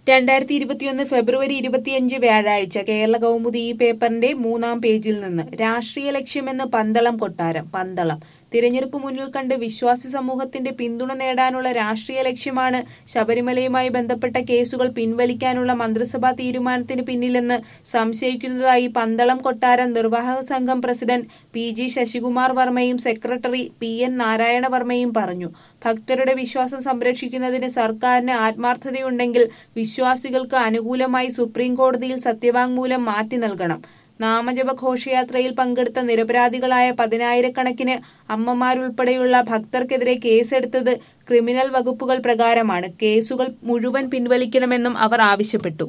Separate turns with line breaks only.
രണ്ടായിരത്തി ഇരുപത്തിയൊന്ന് ഫെബ്രുവരി ഇരുപത്തിയഞ്ച് വ്യാഴാഴ്ച കേരള കൗമുദി ഈ പേപ്പറിന്റെ മൂന്നാം പേജിൽ നിന്ന് രാഷ്ട്രീയ ലക്ഷ്യമെന്ന് പന്തളം കൊട്ടാരം പന്തളം തിരഞ്ഞെടുപ്പ് മുന്നിൽ കണ്ട് വിശ്വാസി സമൂഹത്തിന്റെ പിന്തുണ നേടാനുള്ള രാഷ്ട്രീയ ലക്ഷ്യമാണ് ശബരിമലയുമായി ബന്ധപ്പെട്ട കേസുകൾ പിൻവലിക്കാനുള്ള മന്ത്രിസഭാ തീരുമാനത്തിന് പിന്നിലെന്ന് സംശയിക്കുന്നതായി പന്തളം കൊട്ടാരം നിർവാഹക സംഘം പ്രസിഡന്റ് പി ജി ശശികുമാർ വർമ്മയും സെക്രട്ടറി പി എൻ നാരായണവർമ്മയും പറഞ്ഞു ഭക്തരുടെ വിശ്വാസം സംരക്ഷിക്കുന്നതിന് സർക്കാരിന് ആത്മാർത്ഥതയുണ്ടെങ്കിൽ വിശ്വാസികൾക്ക് അനുകൂലമായി സുപ്രീം കോടതിയിൽ സത്യവാങ്മൂലം മാറ്റി നൽകണം നാമജപ ഘോഷയാത്രയിൽ പങ്കെടുത്ത നിരപരാധികളായ പതിനായിരക്കണക്കിന് അമ്മമാരുൾപ്പെടെയുള്ള ഭക്തർക്കെതിരെ കേസെടുത്തത് ക്രിമിനൽ വകുപ്പുകൾ പ്രകാരമാണ് കേസുകൾ മുഴുവൻ പിൻവലിക്കണമെന്നും അവർ ആവശ്യപ്പെട്ടു